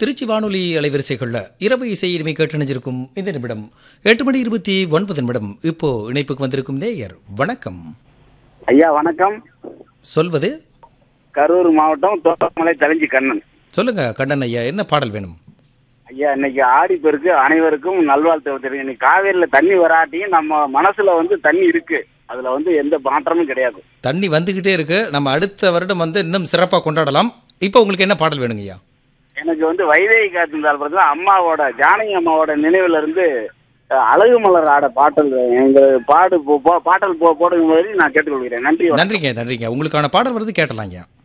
திருச்சி வானொலி அலைவரிசைகளில் இரவு இசை இனிமை கேட்டணிஞ்சிருக்கும் இந்த நிமிடம் எட்டு மணி இருபத்தி ஒன்பது நிமிடம் இப்போ இணைப்புக்கு வந்திருக்கும் நேயர் வணக்கம் ஐயா வணக்கம் சொல்வது கரூர் மாவட்டம் தோட்டமலை தலிஞ்சி கண்ணன் சொல்லுங்க கண்ணன் ஐயா என்ன பாடல் வேணும் ஐயா இன்னைக்கு ஆடி பெருக்கு அனைவருக்கும் நல்வாழ்த்து தெரியும் இன்னைக்கு காவேரியில தண்ணி வராட்டியும் நம்ம மனசுல வந்து தண்ணி இருக்கு அதுல வந்து எந்த மாற்றமும் கிடையாது தண்ணி வந்துகிட்டே இருக்கு நம்ம அடுத்த வருடம் வந்து இன்னும் சிறப்பாக கொண்டாடலாம் இப்போ உங்களுக்கு என்ன பாடல் வேணுங்க ஐயா எனக்கு வந்து வைதேகி காத்திருந்தால் படத்துல அம்மாவோட ஜானகி அம்மாவோட நினைவுல இருந்து அஹ், அழகு மலர் ஆட பாட்டல் எங்க பாடு போ- போ- பாட்டல் போ- போடுங்க மாதிரி நான் கேட்டுக்கொள்கிறேன் நன்றி வணக்கம். நன்றிங்க நன்றிங்க உங்களுக்கான பாடல் வருது கேட்டலாங்க